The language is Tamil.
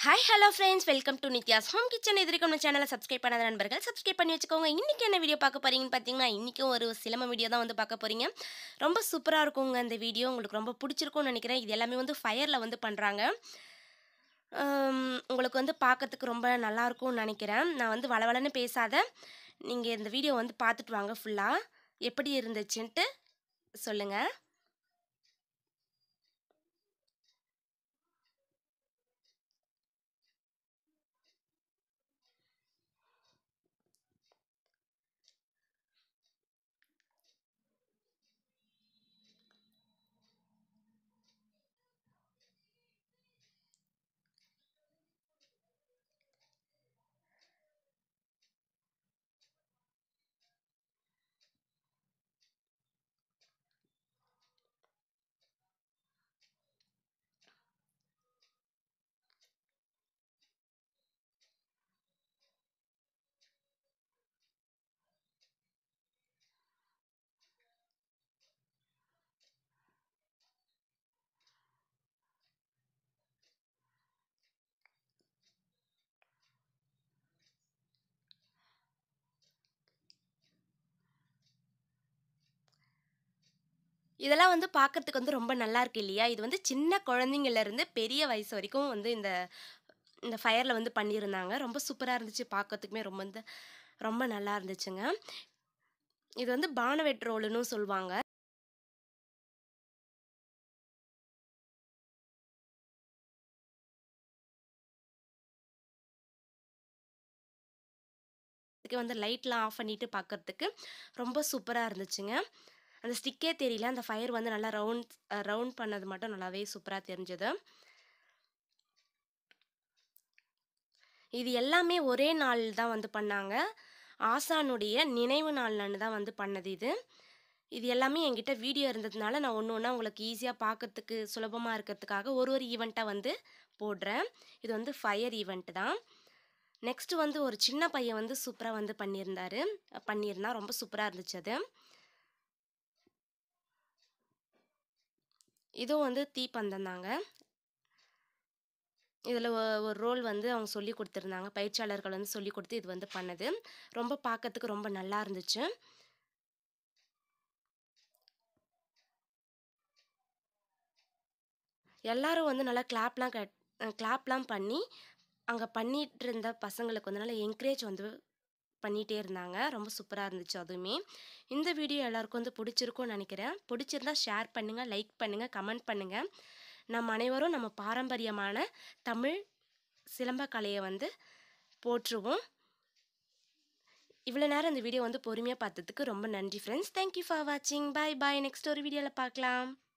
hi hello friends welcome to Nithya's home kitchen இது வரைக்கும் நம்ம சேனலை சப்ஸ்கிரைப் பண்ணாத நண்பர்கள் சப்ஸ்கிரைப் பண்ணி வச்சுக்கோங்க இன்றைக்கி என்ன வீடியோ பார்க்க போறீங்கன்னு பார்த்தீங்கன்னா இன்றைக்கும் ஒரு சிலம்ப வீடியோ தான் வந்து பார்க்க போகிறீங்க ரொம்ப சூப்பராக இருக்குங்க இந்த வீடியோ உங்களுக்கு ரொம்ப பிடிச்சிருக்கும்னு நினைக்கிறேன் இது எல்லாமே வந்து ஃபயரில் வந்து பண்ணுறாங்க உங்களுக்கு வந்து பார்க்கறதுக்கு ரொம்ப நல்லா இருக்கும்னு நினைக்கிறேன் நான் வந்து வளவளன்னு பேசாத நீங்கள் இந்த வீடியோ வந்து பார்த்துட்டு வாங்க ஃபுல்லாக எப்படி இருந்துச்சுன்ட்டு சொல்லுங்கள் இதெல்லாம் வந்து பார்க்கறதுக்கு வந்து ரொம்ப நல்லா இருக்கு இல்லையா இது வந்து சின்ன குழந்தைங்கள்லேருந்து பெரிய வயசு வரைக்கும் வந்து இந்த இந்த ஃபயரில் வந்து பண்ணியிருந்தாங்க ரொம்ப சூப்பராக இருந்துச்சு பார்க்கறதுக்குமே ரொம்ப வந்து ரொம்ப நல்லா இருந்துச்சுங்க இது வந்து பானவெட் ரோலுன்னு சொல்லுவாங்க இதுக்கு வந்து லைட்லாம் ஆஃப் பண்ணிட்டு பார்க்கறதுக்கு ரொம்ப சூப்பராக இருந்துச்சுங்க அந்த ஸ்டிக்கே தெரியல அந்த ஃபயர் வந்து நல்லா ரவுண்ட் ரவுண்ட் பண்ணது மட்டும் நல்லாவே சூப்பராக தெரிஞ்சது இது எல்லாமே ஒரே நாள் தான் வந்து பண்ணாங்க ஆசானுடைய நினைவு நாள்னு தான் வந்து பண்ணது இது இது எல்லாமே என்கிட்ட வீடியோ இருந்ததுனால நான் ஒன்று ஒன்றா உங்களுக்கு ஈஸியாக பார்க்கறதுக்கு சுலபமாக இருக்கிறதுக்காக ஒரு ஒரு ஈவெண்ட்டாக வந்து போடுறேன் இது வந்து ஃபயர் ஈவெண்ட் தான் நெக்ஸ்ட் வந்து ஒரு சின்ன பையன் வந்து சூப்பராக வந்து பண்ணியிருந்தாரு பண்ணியிருந்தான் ரொம்ப சூப்பராக இருந்துச்சு அது இதுவும் வந்து தீப்பந்தம் தாங்க இதில் ஒரு ரோல் வந்து அவங்க சொல்லி கொடுத்துருந்தாங்க பயிற்சியாளர்கள் வந்து சொல்லி கொடுத்து இது வந்து பண்ணது ரொம்ப பார்க்கறதுக்கு ரொம்ப நல்லா இருந்துச்சு எல்லாரும் வந்து நல்லா கிளாப்லாம் கட் கிளாப்லாம் பண்ணி அங்கே பண்ணிட்டு இருந்த பசங்களுக்கு வந்து நல்லா என்கரேஜ் வந்து பண்ணிகிட்டே இருந்தாங்க ரொம்ப சூப்பராக இருந்துச்சு அதுவுமே இந்த வீடியோ எல்லாருக்கும் வந்து பிடிச்சிருக்கும்னு நினைக்கிறேன் பிடிச்சிருந்தா ஷேர் பண்ணுங்கள் லைக் பண்ணுங்கள் கமெண்ட் பண்ணுங்கள் நம்ம அனைவரும் நம்ம பாரம்பரியமான தமிழ் சிலம்ப கலையை வந்து போற்றுவோம் இவ்வளோ நேரம் இந்த வீடியோ வந்து பொறுமையாக பார்த்ததுக்கு ரொம்ப நன்றி ஃப்ரெண்ட்ஸ் தேங்க்யூ ஃபார் வாட்சிங் பாய் பாய் நெக்ஸ்ட் ஒரு வீடியோவில் பார்க்கலாம்